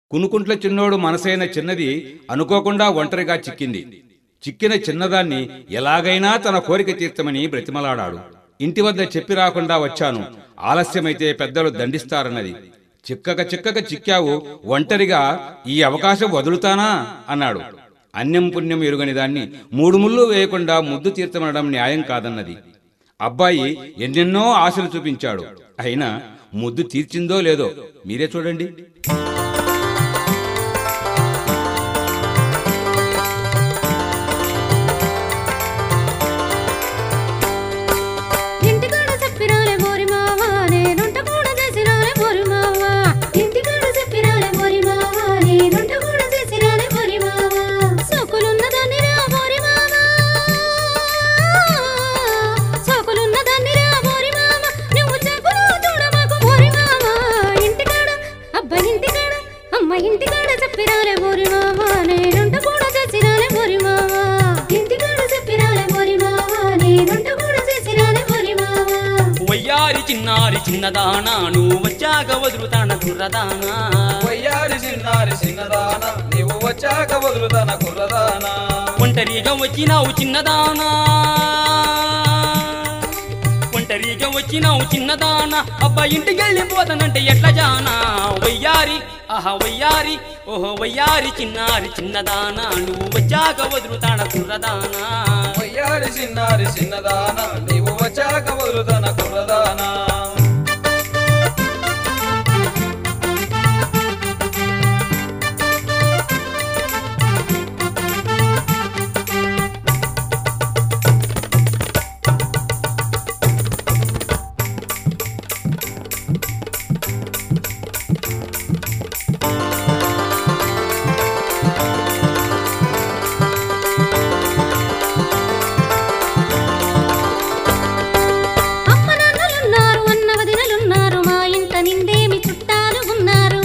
కునుకుంట్ల చిన్నోడు మనసైన చిన్నది అనుకోకుండా ఒంటరిగా చిక్కింది చిక్కిన చిన్నదాన్ని ఎలాగైనా తన కోరిక తీర్చమని బ్రతిమలాడాడు ఇంటి వద్ద చెప్పి రాకుండా వచ్చాను ఆలస్యమైతే పెద్దలు దండిస్తారన్నది చిక్కక చిక్కక చిక్కావు ఒంటరిగా ఈ అవకాశం వదులుతానా అన్నాడు అన్యం పుణ్యం ఎరుగని దాన్ని మూడు ముళ్ళు వేయకుండా ముద్దు తీర్చమనడం న్యాయం కాదన్నది అబ్బాయి ఎన్నెన్నో ఆశలు చూపించాడు అయినా ముద్దు తీర్చిందో లేదో మీరే చూడండి ఇంటికాడ చెప్పిరాలే మోరి మావా నేనుంట కూడా చేసిరాలే మోరి మావా ఇంటికాడ చెప్పిరాలే మోరి మావా నేనుంట కూడా చేసిరాలే మోరి మావా సోకులున్న దాన్ని రా మోరి మావా సోకులున్న దాన్ని రా మోరి మావా నువ్వు చెప్పులు చూడమాకు మోరి మావా ఇంటికాడ అబ్బ ఇంటికాడ అమ్మ ఇంటికాడ చెప్పిరాలే మోరి మావా నేనుంట కూడా చేసిరాలే మోరి మావా ఇంటికాడ చెప్పిరాలే మోరి మావా నేనుంట కూడా చేసిరాలే మోరి మావా వయ్యారి చిన్నారి చిన్నదానా నువ్వు వచ్చాక వదులుతాన కుర్రదానా వయ్యారి చిన్నారి చిన్నదాన నీవు వచ్చాక వదులుతాన కుర్రదానా ఒంటరిగా వచ్చినావు చిన్నదానా ఒంటరిగా వచ్చినావు చిన్నదానా అబ్బా ఇంటికి వెళ్ళిపోతానంటే ఎట్లా జానా వయ్యారి ఆహా వయ్యారి ఓహో వయ్యారి చిన్నారి చిన్నదానా నువ్వు వచ్చాక వదులుతాన కుర్రదానా వయ్యారి చిన్నారి చిన్నదాన నీవు వచ్చాక వదులుతాన కుర్రదానా అమ్మ నాన్నలున్నారు అన్న వదినలున్నారు మా ఇంట నిండేమి చుట్టాలు ఉన్నారు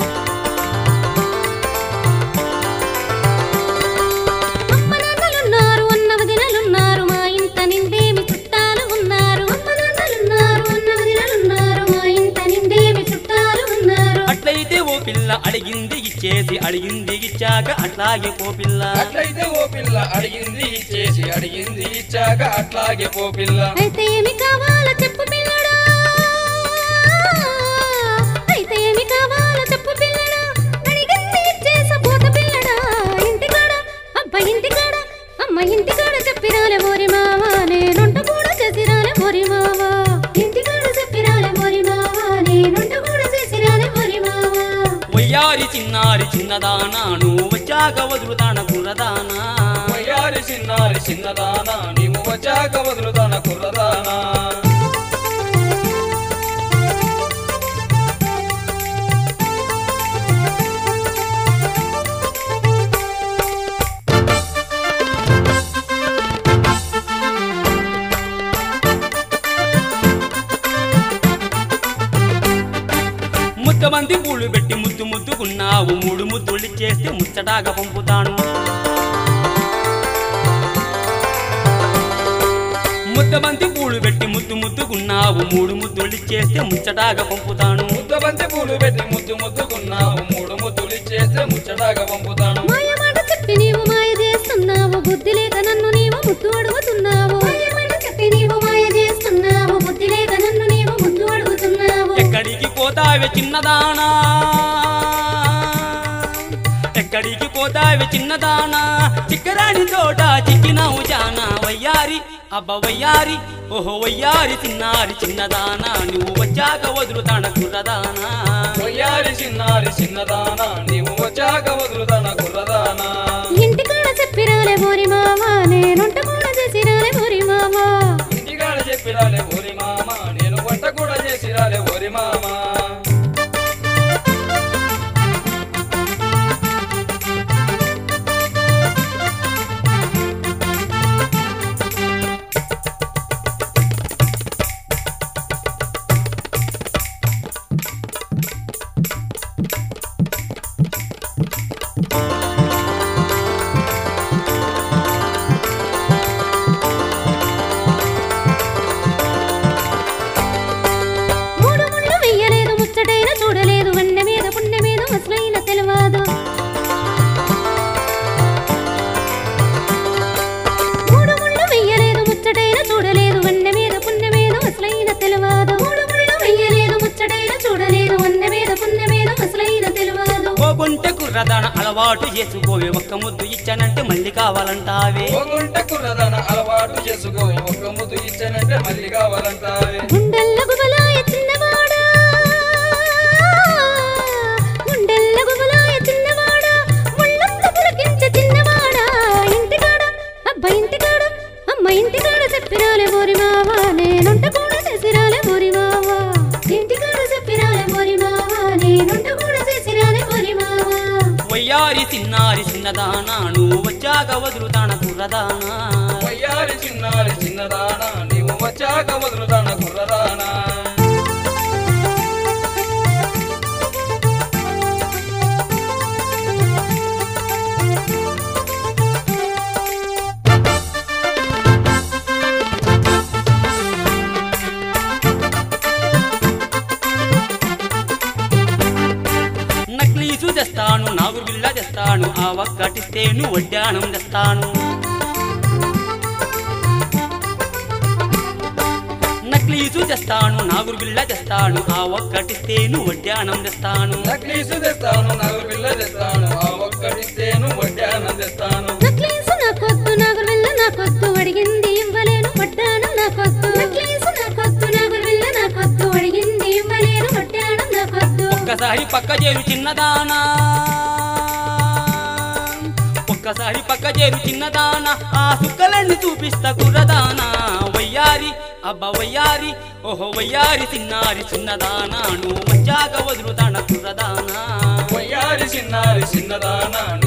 అమ్మ నాన్నలున్నారు అన్న వదినలున్నారు మా ఇంట నిండేమి చుట్టాలు ఉన్నారు అమ్మ నాన్నలున్నారు అన్న వదినలున్నారు మా ఇంట నిండేమి చుట్టాలు ఉన్నారు అట్లయితే ఓ పిల్ల అడిగింది ఇచ్చేసి అడిగింది ఇచ్చాక అట్లాగే పో పిల్ల అట్లయితే ఓ పిల్ల అడిగింది ఇచ్చేసి అడిగింది ఇచ్చాక అట్లాగే పో పిల్ల అయితే ఏమి కావాలో చెప్పు పిల్లడా అయితే ఏమి కావాలో చెప్పు పిల్లడా అడిగింది ఇచ్చేసా పోత పిల్లడా ఇంటికాడ అబ్బ ఇంటికాడ అమ్మ ఇంటికాడ చెప్పిరాలే మోరి మావా నేనుంట కూడా చేసిరాలే మోరి మావా ఇంటికాడ చెప్పిరాలే మోరి మావా నేనుంట కూడా చేసిరాలే మోరి మావా వయ్యారి చిన్నారి చిన్నదానా నువ్వు వచ్చాక వదులుతాన కుర్రదానా వయ్యారి చిన్నారి చిన్నదాన నీవు వచ్చాక వదులుతాన కుర్రదానా ముద్దమంది పూలు పెట్టి ముద్దు ముద్దుకున్నావు మూడు ముద్దులు చేస్తే ముచ్చటాగా పంపుతాను ముద్దబంతి పూలు పెట్టి ముద్దు ముద్దుకున్నావు మూడు ముద్దులు చేస్తే ముచ్చటాగా పంపుతాను ముద్దబంతి పూలు పెట్టి ముద్దు ముద్దుకున్నావు మూడు ముద్దులు ఇచ్చేస్తే ముచ్చటాగా పంపుతాను మాయ మాట చెప్పి నీవు మాయ చేస్తున్నావు బుద్ధి లేక నన్ను నీవు ముద్దు అడుగుతున్నావు మాయ మాట చెప్పి నీవు మాయ చేస్తున్నావు బుద్ధి లేక నన్ను నీవు ముద్దు అడుగుతున్నావు ఎక్కడికి పోతావే చిన్నదానా ఎక్కడికి పోతావే చిన్నదానా చిక్కరాని తోట చిక్కినావు జానా వయ్యారి అబ్బ వయ్యారి ఓహో వయ్యారి చిన్నారి చిన్నదానా నువ్వు వచ్చాక వదులుతాన కుర్రదానా వయ్యారి చిన్నారి చిన్నదానా నీవు వచ్చాక వదులుతాన కుర్రదానా ఇంటికాడ చెప్పిరాలే మోరి మావా నేనుంట కూడా చేసిరాలే మోరి మావా ఇంటికాడ చెప్పిరాలే ఓరి మామ నేను వంట కూడా చేసిరాలే ఓరి మామ కుర్రదాన అలవాటు చేసుకోవే ఒక్క ముద్దు ఇచ్చానంటే మళ్ళీ కావాలంటావే పోగుంట కుర్రదన అలవాటు చేసుకో ఒక్క ముద్దు ఇచ్చానంటే మళ్ళీ కావాలంటావే గుండెల్ల గుబలాయ చిన్నవాడా గుండెల్ల గుబలాయ చిన్నవాడా ముళ్ళంత పులకించే చిన్నవాడా ఇంటికాడ అబ్బ ఇంటికాడ అమ్మ ఇంటికాడ చెప్పిరాలే మోరి మావా నేనుంట కూడా చేసిరాలే మోరి మావా ఇంటికాడ చెప్పిరాలే మోరి మావా నేనుంట కూడా చేసిరాలే మోరి మావా వయ్యారి చిన్నారి చిన్నదానా నువ్వు వచ్చాక వదులుతాన కుర్రదానా వయ్యారి చిన్నారి చిన్నదానా నీవు వచ్చాక వదులుతాన కుర్రదానా నక్లీసు తెస్తాను నాగురు బిళ్ళ తెస్తాను ఆ ఒక్కటిస్తేను వడ్డాణం తెస్తాను నక్లీసు తెస్తాను నాగురు బిళ్ళ తెస్తాను ఆ ఒక్కటిస్తేను వడ్డాణం తెస్తాను నక్లీసు తెస్తాను నలుగురు పిల్ల తెస్తాను ఆ ఒక్కడిస్తేను వడ్డానం తెస్తాను నక్లీసు నాకొద్దు నాగురు వెళ్ళ నాకొద్దు అడిగింది ఇవ్వలేను పడ్డాను నాకొద్దు నక్లీసు నాకొద్దు నాగురు వెళ్ళ నాకొద్దు అడిగింది ఇవ్వలేను పడ్డాను నాకొద్దు ఒక్కసారి పక్క చేరు చిన్నదానా ఒక్కసారి పక్క చేరు చిన్నదానా ఆ సుక్కలన్నీ చూపిస్తా కుర్రదానా వయ్యారి అబ్బ వయ్యారి ఓహో వయ్యారి చిన్నారి చిన్నదానా నువ్వు వచ్చాక వదులుతాన కుర్రదానా వయ్యారి చిన్నారి చిన్నదానా